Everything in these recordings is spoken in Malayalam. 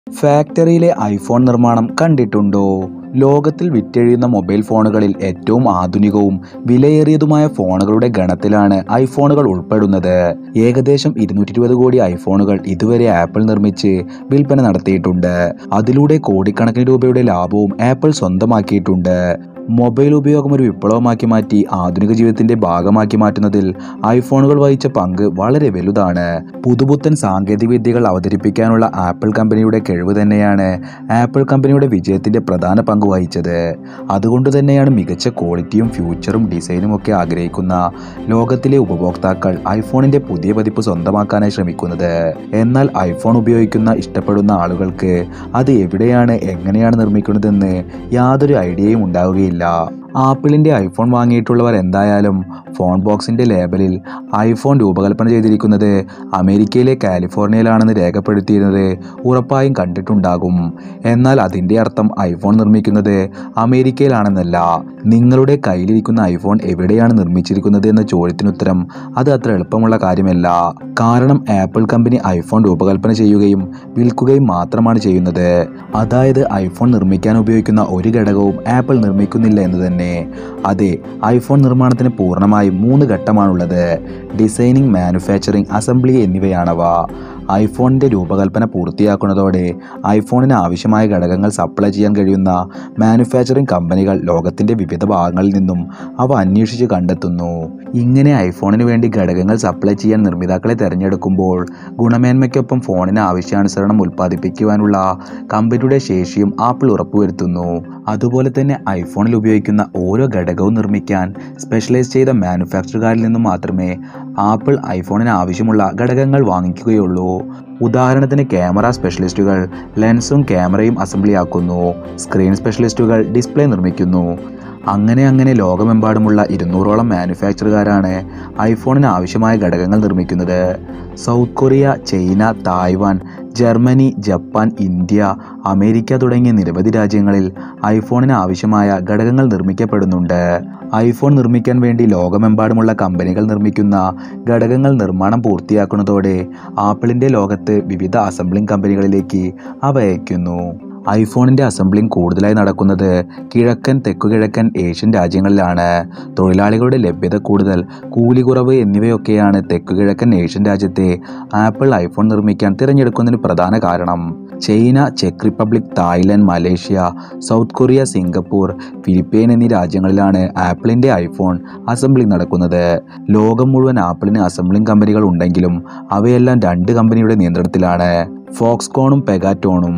ഫാക്ടറിയിലെ ഐഫോൺ നിർമ്മാണം കണ്ടിട്ടുണ്ടോ ലോകത്തിൽ വിറ്റഴിയുന്ന മൊബൈൽ ഫോണുകളിൽ ഏറ്റവും ആധുനികവും വിലയേറിയതുമായ ഫോണുകളുടെ ഗണത്തിലാണ് ഐഫോണുകൾ ഉൾപ്പെടുന്നത് ഏകദേശം ഇരുന്നൂറ്റി ഇരുപത് കോടി ഐഫോണുകൾ ഇതുവരെ ആപ്പിൾ നിർമ്മിച്ച് വിൽപ്പന നടത്തിയിട്ടുണ്ട് അതിലൂടെ കോടിക്കണക്കിന് രൂപയുടെ ലാഭവും ആപ്പിൾ സ്വന്തമാക്കിയിട്ടുണ്ട് മൊബൈൽ ഉപയോഗം ഒരു വിപ്ലവമാക്കി മാറ്റി ആധുനിക ജീവിതത്തിന്റെ ഭാഗമാക്കി മാറ്റുന്നതിൽ ഐഫോണുകൾ വഹിച്ച പങ്ക് വളരെ വലുതാണ് പുതുപുത്തൻ സാങ്കേതിക വിദ്യകൾ അവതരിപ്പിക്കാനുള്ള ആപ്പിൾ കമ്പനിയുടെ കഴിവ് തന്നെയാണ് ആപ്പിൾ കമ്പനിയുടെ വിജയത്തിന്റെ പ്രധാന പങ്ക് വഹിച്ചത് അതുകൊണ്ട് തന്നെയാണ് മികച്ച ക്വാളിറ്റിയും ഫ്യൂച്ചറും ഡിസൈനും ഒക്കെ ആഗ്രഹിക്കുന്ന ലോകത്തിലെ ഉപഭോക്താക്കൾ ഐഫോണിന്റെ പുതിയ പതിപ്പ് സ്വന്തമാക്കാനായി ശ്രമിക്കുന്നത് എന്നാൽ ഐഫോൺ ഉപയോഗിക്കുന്ന ഇഷ്ടപ്പെടുന്ന ആളുകൾക്ക് അത് എവിടെയാണ് എങ്ങനെയാണ് നിർമ്മിക്കുന്നതെന്ന് യാതൊരു ഐഡിയയും ഉണ്ടാവുകയില്ല ആപ്പിളിന്റെ ഐഫോൺ വാങ്ങിയിട്ടുള്ളവർ എന്തായാലും ഫോൺ ബോക്സിന്റെ ലേബലിൽ ഐഫോൺ രൂപകൽപ്പന ചെയ്തിരിക്കുന്നത് അമേരിക്കയിലെ കാലിഫോർണിയയിലാണെന്ന് രേഖപ്പെടുത്തിയിരുന്നത് ഉറപ്പായും കണ്ടിട്ടുണ്ടാകും എന്നാൽ അതിന്റെ അർത്ഥം ഐഫോൺ നിർമ്മിക്കുന്നത് അമേരിക്കയിലാണെന്നല്ല നിങ്ങളുടെ കയ്യിലിരിക്കുന്ന ഐഫോൺ എവിടെയാണ് നിർമ്മിച്ചിരിക്കുന്നത് എന്ന ചോദ്യത്തിനുത്തരം അത് അത്ര എളുപ്പമുള്ള കാര്യമല്ല കാരണം ആപ്പിൾ കമ്പനി ഐഫോൺ രൂപകൽപ്പന ചെയ്യുകയും വിൽക്കുകയും മാത്രമാണ് ചെയ്യുന്നത് അതായത് ഐഫോൺ നിർമ്മിക്കാൻ ഉപയോഗിക്കുന്ന ഒരു ഘടകവും ആപ്പിൾ നിർമ്മിക്കുന്നില്ല എന്ന് തന്നെ അതെ ഐഫോൺ നിർമ്മാണത്തിന് പൂർണ്ണമായും മൂന്ന് ഘട്ടമാണുള്ളത് ഡിസൈനിങ് മാനുഫാക്ചറിംഗ് അസംബ്ലി എന്നിവയാണവ ഐഫോണിൻ്റെ രൂപകൽപ്പന പൂർത്തിയാക്കുന്നതോടെ ഐഫോണിന് ആവശ്യമായ ഘടകങ്ങൾ സപ്ലൈ ചെയ്യാൻ കഴിയുന്ന മാനുഫാക്ചറിംഗ് കമ്പനികൾ ലോകത്തിൻ്റെ വിവിധ ഭാഗങ്ങളിൽ നിന്നും അവ അന്വേഷിച്ച് കണ്ടെത്തുന്നു ഇങ്ങനെ ഐഫോണിന് വേണ്ടി ഘടകങ്ങൾ സപ്ലൈ ചെയ്യാൻ നിർമ്മിതാക്കളെ തിരഞ്ഞെടുക്കുമ്പോൾ ഗുണമേന്മയ്ക്കൊപ്പം ഫോണിന് ആവശ്യാനുസരണം ഉൽപ്പാദിപ്പിക്കുവാനുള്ള കമ്പനിയുടെ ശേഷിയും ആപ്പിൾ ഉറപ്പുവരുത്തുന്നു അതുപോലെ തന്നെ ഐഫോണിൽ ഉപയോഗിക്കുന്ന ഓരോ ഘടകവും നിർമ്മിക്കാൻ സ്പെഷ്യലൈസ് ചെയ്ത മാനുഫാക്ചറുകാരിൽ നിന്നും മാത്രമേ ആപ്പിൾ ഐഫോണിന് ആവശ്യമുള്ള ഘടകങ്ങൾ വാങ്ങിക്കുകയുള്ളൂ ഉദാഹരണത്തിന് ക്യാമറ സ്പെഷ്യലിസ്റ്റുകൾ ലെൻസും ക്യാമറയും അസംബ്ലി ആക്കുന്നു സ്ക്രീൻ സ്പെഷ്യലിസ്റ്റുകൾ ഡിസ്പ്ലേ നിർമ്മിക്കുന്നു അങ്ങനെ അങ്ങനെ ലോകമെമ്പാടുമുള്ള ഇരുന്നൂറോളം മാനുഫാക്ചറുകാരാണ് ഐഫോണിന് ആവശ്യമായ ഘടകങ്ങൾ നിർമ്മിക്കുന്നത് South Korea China Taiwan Germany Japan India America തുടങ്ങിയ നിരവധി രാജ്യങ്ങളിൽ ഐഫോണിന് ആവശ്യമായ ഘടകങ്ങൾ നിർമ്മിക്കപ്പെടുന്നുണ്ട് ഐഫോൺ നിർമ്മിക്കാൻ വേണ്ടി ലോകമെമ്പാടുമുള്ള കമ്പനികൾ നിർമ്മിക്കുന്ന ഘടകങ്ങൾ നിർമ്മാണം പൂർത്തിയാക്കുന്നതോടെ ആപ്പിളിൻ്റെ ലോകത്ത് വിവിധ അസംബ്ലിംഗ് കമ്പനികളിലേക്ക് അവ അയക്കുന്നു ഐഫോണിൻ്റെ അസംബ്ലിംഗ് കൂടുതലായി നടക്കുന്നത് കിഴക്കൻ തെക്കുകിഴക്കൻ ഏഷ്യൻ രാജ്യങ്ങളിലാണ് തൊഴിലാളികളുടെ ലഭ്യത കൂടുതൽ കൂലി കുറവ് എന്നിവയൊക്കെയാണ് തെക്കുകിഴക്കൻ ഏഷ്യൻ രാജ്യത്തെ ആപ്പിൾ ഐഫോൺ നിർമ്മിക്കാൻ തിരഞ്ഞെടുക്കുന്നതിന് പ്രധാന കാരണം ചൈന ചെക്ക് Republic Thailand Malaysia South Korea Singapore Philippine എന്നീ രാജ്യങ്ങളിലാണ് ആപ്പിളിൻ്റെ ഐഫോൺ അസംബ്ലിംഗ് നടക്കുന്നത് ലോകം മുഴുവൻ ആപ്പിളിന് അസംബ്ലിംഗ് കമ്പനികൾ ഉണ്ടെങ്കിലും അവയെല്ലാം രണ്ട് കമ്പനിയുടെ നിയന്ത്രണത്തിലാണ് ഫോക്സ്കോണും പെഗാറ്റോണും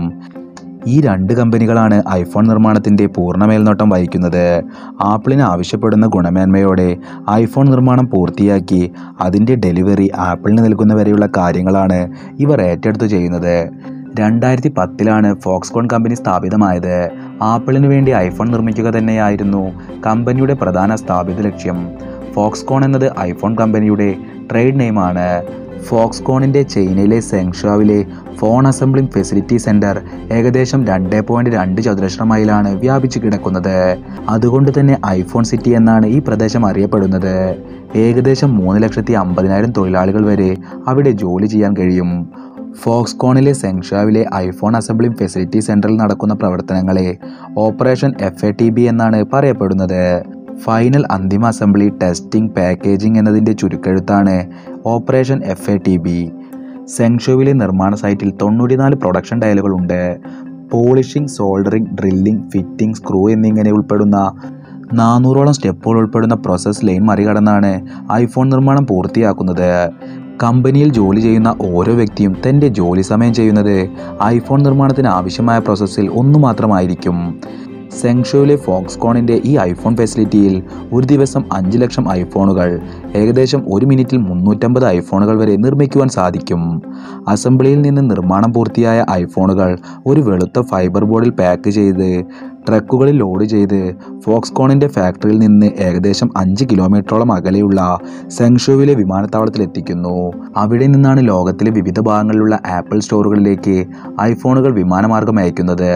ഈ രണ്ട് കമ്പനികളാണ് ഐഫോൺ നിർമ്മാണത്തിൻ്റെ പൂർണ്ണ മേൽനോട്ടം വഹിക്കുന്നത് ആപ്പിളിന് ആവശ്യപ്പെടുന്ന ഗുണമേന്മയോടെ ഐഫോൺ നിർമ്മാണം പൂർത്തിയാക്കി അതിൻ്റെ ഡെലിവറി ആപ്പിളിന് നൽകുന്ന വരെയുള്ള കാര്യങ്ങളാണ് ഇവർ ഏറ്റെടുത്ത് ചെയ്യുന്നത് രണ്ടായിരത്തി പത്തിലാണ് ഫോക്സ്കോൺ കമ്പനി സ്ഥാപിതമായത് ആപ്പിളിന് വേണ്ടി ഐഫോൺ നിർമ്മിക്കുക തന്നെയായിരുന്നു കമ്പനിയുടെ പ്രധാന സ്ഥാപിത ലക്ഷ്യം ഫോക്സ്കോൺ എന്നത് ഐഫോൺ കമ്പനിയുടെ ട്രേഡ് നെയിമാണ് ഫോക്സ്കോണിൻ്റെ ചൈനയിലെ സെങ്ഷാവിലെ ഫോൺ അസംബ്ലിംഗ് ഫെസിലിറ്റി സെൻറ്റർ ഏകദേശം രണ്ട് പോയിൻറ്റ് രണ്ട് ചതുരശ്ര മൈലാണ് വ്യാപിച്ചു കിടക്കുന്നത് അതുകൊണ്ട് തന്നെ ഐഫോൺ സിറ്റി എന്നാണ് ഈ പ്രദേശം അറിയപ്പെടുന്നത് ഏകദേശം മൂന്ന് ലക്ഷത്തി അമ്പതിനായിരം തൊഴിലാളികൾ വരെ അവിടെ ജോലി ചെയ്യാൻ കഴിയും ഫോക്സ്കോണിലെ സെങ്ഷാവിലെ ഐഫോൺ അസംബ്ലിംഗ് ഫെസിലിറ്റി സെൻറ്ററിൽ നടക്കുന്ന പ്രവർത്തനങ്ങളെ operation F A T B എന്നാണ് പറയപ്പെടുന്നത് ഫൈനൽ അന്തിമ അസംബ്ലി ടെസ്റ്റിംഗ് പാക്കേജിംഗ് എന്നതിൻ്റെ ചുരുക്കെഴുത്താണ് operation F A T B സെങ്ഷോവിലെ നിർമ്മാണ സൈറ്റിൽ തൊണ്ണൂറ്റിനാല് പ്രൊഡക്ഷൻ ഡയലുകളുണ്ട് polishing soldering drilling fitting screw എന്നിങ്ങനെ ഉൾപ്പെടുന്ന നാനൂറോളം സ്റ്റെപ്പുകൾ ഉൾപ്പെടുന്ന പ്രോസസ് ലൈൻ മറികടന്നാണ് ഐഫോൺ നിർമ്മാണം പൂർത്തിയാക്കുന്നത് കമ്പനിയിൽ ജോലി ചെയ്യുന്ന ഓരോ വ്യക്തിയും തൻ്റെ ജോലി സമയം ചെയ്യുന്നത് ഐഫോൺ നിർമ്മാണത്തിന് ആവശ്യമായ പ്രോസസ്സിൽ ഒന്നു മാത്രമായിരിക്കും സെങ്ഷോയിലെ ഫോക്സ്കോണിൻ്റെ ഈ ഐഫോൺ ഫെസിലിറ്റിയിൽ ഒരു ദിവസം അഞ്ച് ലക്ഷം ഐഫോണുകൾ ഏകദേശം ഒരു മിനിറ്റിൽ മുന്നൂറ്റമ്പത് ഐഫോണുകൾ വരെ നിർമ്മിക്കുവാൻ സാധിക്കും അസംബ്ലിയിൽ നിന്ന് നിർമ്മാണം പൂർത്തിയായ ഐഫോണുകൾ ഒരു വെളുത്ത ഫൈബർ ബോർഡിൽ പാക്ക് ചെയ്ത് ട്രക്കുകളിൽ ലോഡ് ചെയ്ത് ഫോക്സ്കോണിൻ്റെ ഫാക്ടറിയിൽ നിന്ന് ഏകദേശം അഞ്ച് കിലോമീറ്ററോളം അകലെയുള്ള സെങ്ഷോവിലെ വിമാനത്താവളത്തിൽ എത്തിക്കുന്നു അവിടെ നിന്നാണ് ലോകത്തിലെ വിവിധ ഭാഗങ്ങളിലുള്ള ആപ്പിൾ സ്റ്റോറുകളിലേക്ക് ഐഫോണുകൾ വിമാനമാർഗം അയക്കുന്നത്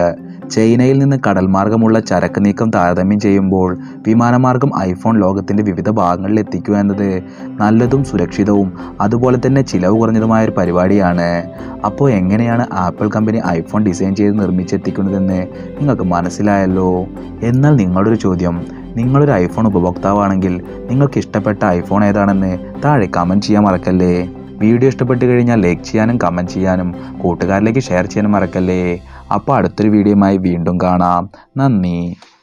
ചൈനയിൽ നിന്ന് കടൽമാർഗമുള്ള ചരക്ക് നീക്കം താരതമ്യം ചെയ്യുമ്പോൾ വിമാനമാർഗം ഐഫോൺ ലോകത്തിൻ്റെ വിവിധ ഭാഗങ്ങളിൽ എത്തിക്കുക എന്നത് നല്ലതും സുരക്ഷിതവും അതുപോലെ തന്നെ ചിലവ് കുറഞ്ഞതുമായ ഒരു പരിപാടിയാണ് അപ്പോൾ എങ്ങനെയാണ് ആപ്പിൾ കമ്പനി ഐഫോൺ ഡിസൈൻ ചെയ്ത് നിർമ്മിച്ചെത്തിക്കുന്നതെന്ന് നിങ്ങൾക്ക് മനസ്സിലായല്ലോ എന്നാൽ നിങ്ങളുടെ ഒരു ചോദ്യം നിങ്ങളൊരു ഐഫോൺ ഉപഭോക്താവാണെങ്കിൽ നിങ്ങൾക്ക് ഇഷ്ടപ്പെട്ട ഐഫോൺ ഏതാണെന്ന് താഴെ കമൻറ്റ് ചെയ്യാൻ മറക്കല്ലേ വീഡിയോ ഇഷ്ടപ്പെട്ട് കഴിഞ്ഞാൽ ലൈക്ക് ചെയ്യാനും കമൻറ്റ് ചെയ്യാനും കൂട്ടുകാരിലേക്ക് ഷെയർ ചെയ്യാനും മറക്കല്ലേ അപ്പോൾ അടുത്തൊരു വീഡിയോയുമായി വീണ്ടും കാണാം നന്ദി